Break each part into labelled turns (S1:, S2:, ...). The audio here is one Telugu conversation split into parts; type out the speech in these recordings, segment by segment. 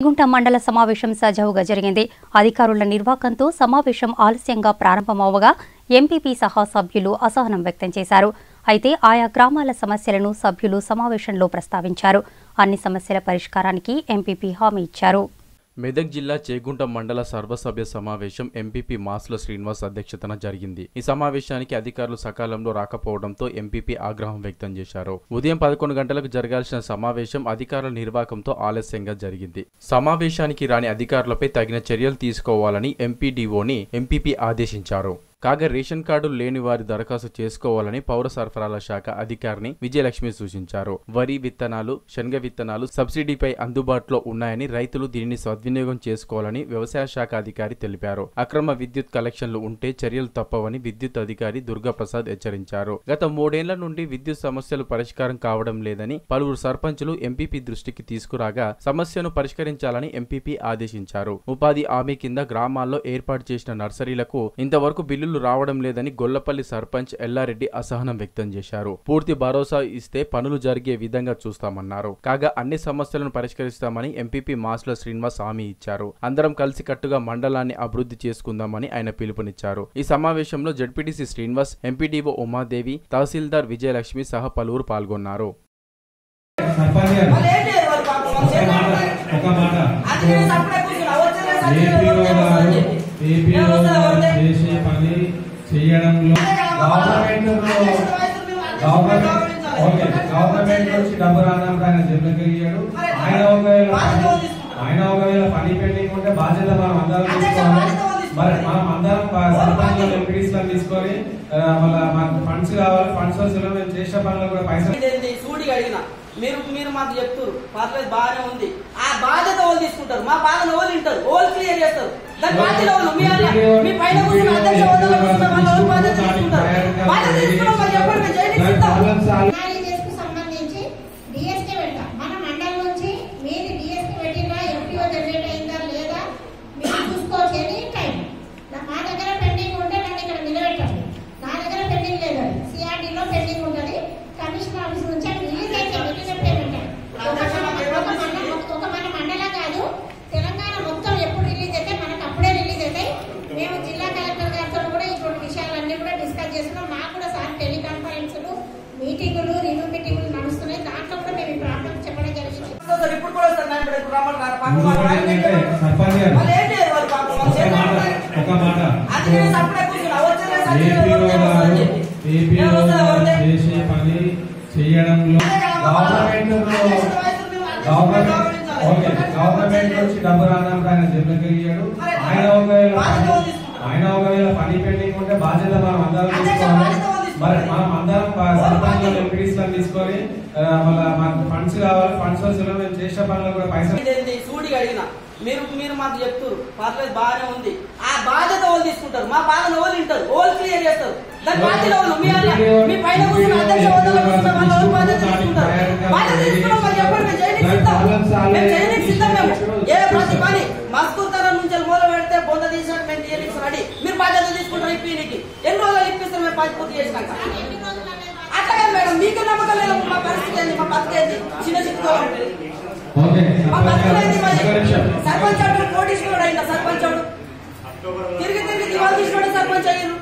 S1: గుంట మండల సమావేశం సజావుగా జరిగింది అధికారుల నిర్వాకంతో సమావేశం ఆలస్యంగా ప్రారంభమవగా ఎంపీపీ సహా సభ్యులు అసహనం వ్యక్తం చేశారు అయితే ఆయా గ్రామాల సమస్యలను సభ్యులు సమావేశంలో ప్రస్తావించారు అన్ని సమస్యల పరిష్కారానికి ఎంపీపీ హామీ ఇచ్చారు
S2: మెదక్ జిల్లా చేగుంట మండల సర్వసభ్య సమావేశం ఎంపీపీ మాస్ల శ్రీనివాస్ అధ్యక్షతన జరిగింది ఈ సమావేశానికి అధికారులు సకాలంలో రాకపోవడంతో ఎంపీపీ ఆగ్రహం వ్యక్తం చేశారు ఉదయం పదకొండు గంటలకు జరగాల్సిన సమావేశం అధికారుల నిర్వాకంతో ఆలస్యంగా జరిగింది సమావేశానికి రాని అధికారులపై తగిన చర్యలు తీసుకోవాలని ఎంపీడీఓని ఎంపీపీ ఆదేశించారు కాగా రేషన్ కార్డులు లేని వారి దరఖాస్తు చేసుకోవాలని పౌర సరఫరాల శాఖ అధికారిని విజయలక్ష్మి సూచించారు వరి విత్తనాలు శనగ విత్తనాలు సబ్సిడీపై అందుబాటులో ఉన్నాయని రైతులు దీనిని సద్వినియోగం చేసుకోవాలని వ్యవసాయ శాఖ అధికారి తెలిపారు అక్రమ విద్యుత్ కలెక్షన్లు ఉంటే చర్యలు తప్పవని విద్యుత్ అధికారి దుర్గాప్రసాద్ హెచ్చరించారు గత మూడేళ్ల నుండి విద్యుత్ సమస్యలు పరిష్కారం కావడం లేదని పలువురు సర్పంచులు ఎంపీపీ దృష్టికి తీసుకురాగా సమస్యను పరిష్కరించాలని ఎంపీపీ ఆదేశించారు ఉపాధి హామీ కింద గ్రామాల్లో ఏర్పాటు చేసిన నర్సరీలకు ఇంతవరకు బిల్లులు రావడం లేదని గొల్లపల్లి సర్పంచ్ ఎల్లారెడ్డి అసహనం వ్యక్తం చేశారు పూర్తి భరోసా ఇస్తే పనులు జరిగే విధంగా చూస్తామన్నారు కాగా అన్ని సమస్యలను పరిష్కరిస్తామని ఎంపీపీ మాస్ల శ్రీనివాస్ హామీ ఇచ్చారు అందరం కలిసి కట్టుగా మండలాన్ని అభివృద్ధి చేసుకుందామని ఆయన పిలుపునిచ్చారు ఈ సమావేశంలో జడ్పీటీసీ శ్రీనివాస్ ఎంపీడీఓ ఉమాదేవి తహసీల్దార్ విజయలక్ష్మి సహా పలువురు పాల్గొన్నారు
S3: సర్పంచ్ గారు
S4: వాళ్ళు ఏం చేయరు వాళ్ళు పాపం వాళ్ళు
S3: ఒక మాట
S4: చేయరు.
S3: ఒక మాట
S4: అందుకే నేను సప్పుడే కూర్చున్నా. వచ్చేదే సరే,
S3: ఏపీఓ
S4: ఎవరు
S3: గారు
S4: వస్తారని చెప్పి.
S3: ఏపీఓ
S4: ఎవరు వస్తారు, ఎవరు
S3: గారు
S4: వస్తారు?
S3: చేసే పని చేయడంలో
S4: అదే కాదు,
S3: గవర్నమెంట్ లో
S4: అదే వయసు మేము అర్థం
S3: గవర్నమెంట్
S4: గౌరవించాలి.
S3: ఓకే గవర్నమెంట్ నుంచి డబ్బు రానప్పుడు ఆయన జబ్బులకి ఇయ్యాడు
S4: మరి
S3: ఆయన ఒకవేళ
S4: బాధ్యత
S3: పని-
S4: తీసుకుంటాం.
S3: ఆయన ఒకవేళ పని పెండింగ్ ఉంటే బాధ్యత మనం అందరం
S4: అదే
S3: తీసుకోవాలి
S4: బాధ్యత తీసుకుంటాం.
S3: మరి మనం అందరం సర్పంచ్ ఎంపీడీస్ తీసుకొని ఆ, మళ్ళా మాకు ఫండ్స్ కావాలి ఫండ్స్ వస్తే మేము చేసే పనులు కూడా పైసలు
S4: ఇదేంటి సూటిగా అడిగిన మీరు మీరు మాకు చెప్తారు పర్లేదు బాగానే ఉంది ఆ బాధ్యత వాళ్ళు తీసుకుంటారు మా బాధను వాళ్ళు వింటారు వాళ్ళు క్లియర్ చేస్తారు దాని బాధ్యత వాళ్ళు మీ అన్న మీ పైన కూర్చున్న అధ్యక్ష హోదాలో కూర్చున్న వాళ్ళు ఎవరు బాధ్యత తీసుకుంటారు బాధ్యత తీసుకున్నాం మరి చెప్పండి మేము చేయడానికి సిద్ధం.
S5: కు సంబంధించి డిఎస్కే పెడతాం మన మండలం నుంచి మీది డిఎస్కే పెట్టినా ఎంపీఓ జనరేట్ అయిందా లేదా మీరు చూసుకోవచ్చు ఎనీ టైం నా- మా దగ్గర పెండింగ్ ఉంటే నన్ను ఇక్కడ నిలబెట్టండి నా దగ్గర పెండింగ్ లేదు సిఆర్డీలో పెండింగ్ ఉంటుంది కమిషన్ ఆఫీస్ నుంచి అది రిలీజ్ అయితే పెట్టినట్టే పెట్టండి ఒక మన- ఒక మండలం ఒక మన మండలం కాదు తెలంగాణ మొత్తం ఎప్పుడు రిలీజ్ అయితే మనకు అప్పుడే రిలీజ్ అవుతాయి మేము జిల్లా కలెక్టర్ గారితో కూడా ఇటువంటి విషయాలన్నీ కూడా డిస్కస్ చేస్తున్నాం మాకు కూడా సార్ టెలికాన్ఫరెన్స్లు మీటింగులు రివ్యూ మీటింగులు నడుస్తున్నాయి దాంట్లో కూడా మేము ఈ ప్రాబ్లం చెప్పడం జరిగింది
S4: వస్తారు, ఇప్పుడు కూడా వస్తారు నాయన ఇప్పుడు రమ్మని రా, పాపం వాళ్ళు
S3: ఇంకొకటి
S4: వాళ్ళు ఏం
S3: ఏంటంటే
S4: చేయరు.
S3: సర్పంచ్ గారు
S4: వాళ్ళు ఏం చేయరు వాళ్ళు పాపం వాళ్ళు
S3: ఒక మాట
S4: చేయరు.
S3: ఒక మాట
S4: అందుకే నేను సప్పుడే కూర్చున్నా. వచ్చేదే సరే,
S3: ఏపీఓ
S4: ఎవరు
S3: గారు
S4: వస్తారని చెప్పి.
S3: ఏపీఓ
S4: ఎవరు వస్తారు, ఎవరు
S3: గారు
S4: వస్తారు?
S3: చేసే పని చేయడంలో
S4: అదే కాదు,
S3: గవర్నమెంట్ లో
S4: అధ్యక్ష వయసు మేము అధ్యక్ష
S3: గవర్నమెంట్
S4: గౌరవించాలి.
S3: ఓకే గవర్నమెంట్ నుంచి డబ్బు రానప్పుడు ఆయన జబ్బులకి ఇయ్యాడు
S4: మరి
S3: ఆయన ఒకవేళ
S4: బాధ్యత
S3: పని-
S4: వాళ్ళు తీసుకుంటారు.
S3: ఆయన ఒకవేళ పని పెండింగ్ ఉంటే బాధ్యత మనం అందరం
S4: అధ్యక్ష
S3: తీసుకోవాలి
S4: బాధ్యత వాళ్ళు
S3: మరి
S4: తీసుకుంటారు.
S3: మనం అందరం
S4: వాళ్ళు
S3: సర్పంచ్
S4: బాధ్యత.
S3: ఎంపీడీస్ తీసుకొని ఆ, మళ్ళా మాకు ఫండ్స్ కావాలి ఫండ్స్ వస్తే మేము చేసే పనులు కూడా పైసలు
S4: ఇదేంటి సూటిగా అడిగిన మీరు మీరు మాకు చెప్తారు పర్లేదు బాగానే ఉంది ఆ బాధ్యత వాళ్ళు తీసుకుంటారు మా బాధను వాళ్ళు వింటారు వాళ్ళు క్లియర్ చేస్తారు దాని బాధ్యత వాళ్ళు మీ అన్న మీ పైన కూర్చున్న అధ్యక్ష హోదాలో కూర్చున్న వాళ్ళు ఎవరు బాధ్యత తీసుకుంటారు బాధ్యత తీసుకున్నాం మరి చెప్పండి మేము చేయడానికి సిద్ధం మేము చేయడానికి సిద్ధం మేము ఏ ప్రతి పని మస్కూతరం నుంచి మొదలు పెడితే బొంద తీసినట్టు మేము తీయడానికి రెడీ మీరు బాధ్యత తీసుకుంటారు ఇప్పీనికి ఎన్ని రోజులు ఇప్పిస్తారు మేము పని పూర్తి చేసినాక
S5: ఎన్ని రోజులు అనేది
S4: అట్లాగే మేడం మీకు నమ్మకం లేదు మా పరిస్థితి ఏంది మా బతికి ఏంది చిన్న చిన్న
S3: ఓకే
S4: మా
S3: సర్పంచ్
S4: బతుకులు
S3: గారు
S4: ఏంది మరి?
S3: ఒక నిమిషం
S4: సర్పంచ్ అంటే కోటీశ్వరుడు అయిందా సర్పంచ్ వాడు? తిరిగి తిరిగి దివాళ తీసినాడు సర్పంచ్ అయ్యారు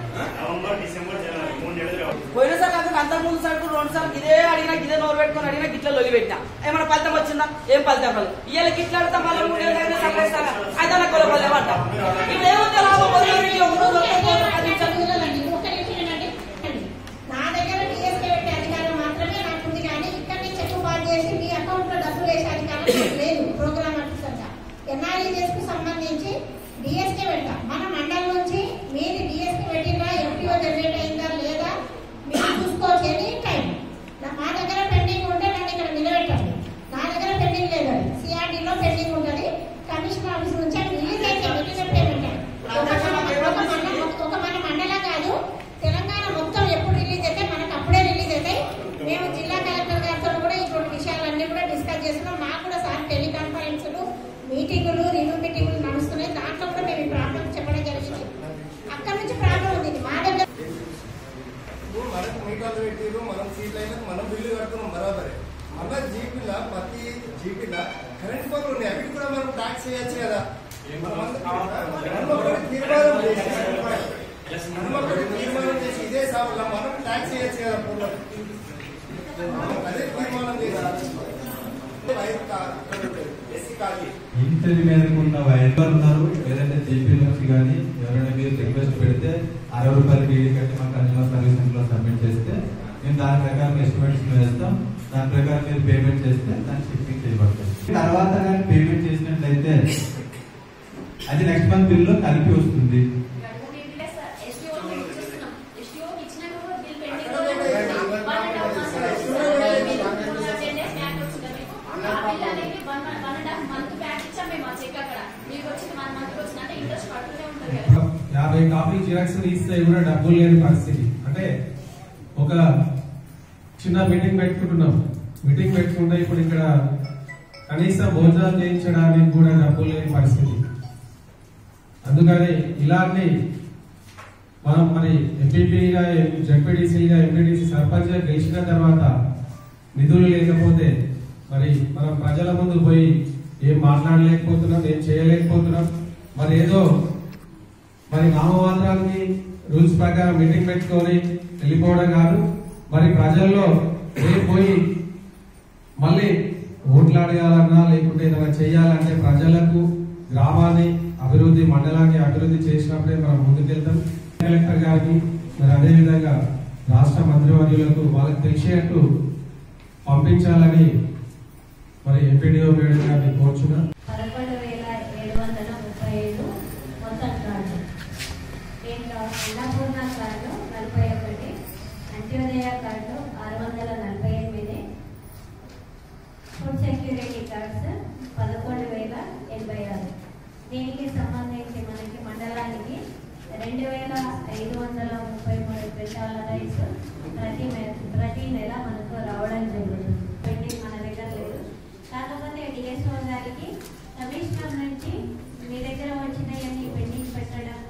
S4: పోయినసారి కాకుండా అంతకు ముందు సార్ కూడా రెండు సార్లు ఇదే అడిగినా ఇదే నోరు పెట్టుకొని అడిగినా గిట్ల లొలి పెట్టినా ఏమైనా ఫలితం వచ్చిందా ఏం ఫలితం రాలేదు ఇవాళ గిట్ల అడితే మళ్ళీ మూడు ఏళ్ళు అయితే సంపాదిస్తాగా అయితే నాకు కొలబల్ ఏమంట ఇప్పుడు ఏముంది లాభం వదిలేయండి, ఒక రోజు ఒక రోజు పది నిమిషాలు.
S5: పిల్లలండి, ఒక్క నిమిషం వినండి. నా దగ్గర డిఎస్కే పెట్టే అధికారం మాత్రమే నాకు ఉంది కానీ ఇక్కడ నుంచి చెక్ పాస్ చేసి మీ అకౌంట్ లో డబ్బులు వేసే అధికారం నాకు లేదు ప్రోగ్రామ్ ఆఫీసర్ గా ఎన్ఆర్ఈజెస్ కు సంబంధించి డిఎస్కే పెడతాం మన మండలం నుంచి మీది డిఎస్కే పెట్టినా ఎంపీఓ జనరేట్ అయిందా లేదా మీరు చూసుకోవచ్చు ఎనీ టైం నా- మా దగ్గర పెండింగ్ ఉంటే నన్ను ఇక్కడ నిలబెట్టండి నా దగ్గర పెండింగ్ లేదు సిఆర్డీలో పెండింగ్ ఉంటుంది కమిషన్ ఆఫీస్ నుంచి అది రిలీజ్ అయితే పెట్టినట్టే పెట్టండి ఒక మన- ఒక మండలం ఒక మన మండలం కాదు తెలంగాణ మొత్తం ఎప్పుడు రిలీజ్ అయితే మనకు అప్పుడే రిలీజ్ అవుతాయి మేము జిల్లా కలెక్టర్ గారితో కూడా ఇటువంటి విషయాలన్నీ కూడా డిస్కస్ చేస్తున్నాం మాకు కూడా సార్ టెలికాన్ఫరెన్స్లు మీటింగులు రివ్యూ మీటింగులు నడుస్తున్నాయి దాంట్లో కూడా మేము ఈ ప్రాబ్లం చెప్పడం జరిగింది అక్కడ నుంచి ప్రాబ్లం ఉంది ఇది మా దగ్గర
S6: ఇప్పుడు మనకు మీటర్లు పెట్టిరు మనం సీట్లు అయినా మనం బిల్లు కడుతున్నాం బరాబరే మళ్ళా జీపీలా ప్రతి జీపీలా కరెంట్ పనులు ఉన్నాయి అవి కూడా మనం ట్యాక్స్ చేయొచ్చు కదా మనం మనం ఒకటి తీర్మానం చేసి మనం ఒకటి తీర్మానం చేసి ఇదే సభలో మనం ట్యాక్స్ చేయొచ్చు కదా పూర్వం అదే తీర్మానం చేసి వైర్ ఎస్సీ కాదు
S7: ఇంటి మీదకు ఉన్న వైద్యులు ఉన్నారు ఏదైతే జీపీ నుంచి కానీ ఎవరైనా మీరు రిక్వెస్ట్ పెడితే అరవై రూపాయలు డీడీ కట్టి మా కన్జ్యూమర్ సర్వీస్ సెంటర్ లో సబ్మిట్ చేస్తే మేము దాని ప్రకారం ఎస్టిమేట్స్ వేస్తాం దాని ప్రకారం మీరు పేమెంట్ చేస్తే దాన్ని షిప్పింగ్ చేయబడుతుంది తర్వాత కానీ పేమెంట్ చేసినట్లయితే అది నెక్స్ట్ మంత్ బిల్ లో కలిపి వస్తుంది
S3: యాభై కాపీ జిరాక్స్ ఇస్తే కూడా డబ్బులు లేని పరిస్థితి అంటే ఒక చిన్న మీటింగ్ పెట్టుకుంటున్నాం మీటింగ్ పెట్టుకుంటే ఇప్పుడు ఇక్కడ కనీసం భోజనాలు చేయించడానికి కూడా డబ్బులు లేని పరిస్థితి అందుకని ఇలాంటి మనం మరి ఎంపీపీగా జడ్పీటీసీగా ఎంపీటీసీ సర్పంచ్గా గెలిచిన తర్వాత నిధులు లేకపోతే మరి మనం ప్రజల ముందు పోయి ఏం మాట్లాడలేకపోతున్నాం ఏం చేయలేకపోతున్నాం మరి ఏదో మరి నామమాత్రానికి రూల్స్ ప్రకారం మీటింగ్ పెట్టుకొని వెళ్ళిపోవడం కాదు మరి ప్రజల్లో రేపు పోయి మళ్ళీ ఓట్లు అడగాలన్నా లేకుంటే ఏదైనా చేయాలంటే ప్రజలకు గ్రామాన్ని అభివృద్ధి మండలాన్ని అభివృద్ధి చేసినప్పుడే మనం ముందుకెళ్తాం కలెక్టర్ గారికి మరి అదేవిధంగా రాష్ట్ర మంత్రివర్యులకు వాళ్ళకి తెలిసేట్టు పంపించాలని మరి ఎంపీడీఓ మేడం గారిని కోరుచున్నా
S8: పదకొండు వేల ఏడు వందల ముప్పై ఐదు మొత్తం కార్డు దీంట్లో అన్నపూర్ణ కార్డు నలభై ఒకటి అంత్యోదయ కార్డు ఆరు వందల నలభై ఎనిమిది ఫుడ్ సెక్యూరిటీ కార్డ్స్ పదకొండు వేల ఎనభై ఆరు దీనికి సంబంధించి మనకి మండలానికి రెండు వేల ఐదు వందల ముప్పై మూడు క్వింటాల రైస్ ప్రతి నె- ప్రతి నెల మనకు రావడం జరుగుతుంది పెండింగ్ మన దగ్గర లేదు కాకపోతే డిఎస్ఓ గారికి కమిషనర్ నుంచి మీ దగ్గర వచ్చినాయని పెండింగ్ పెట్టడం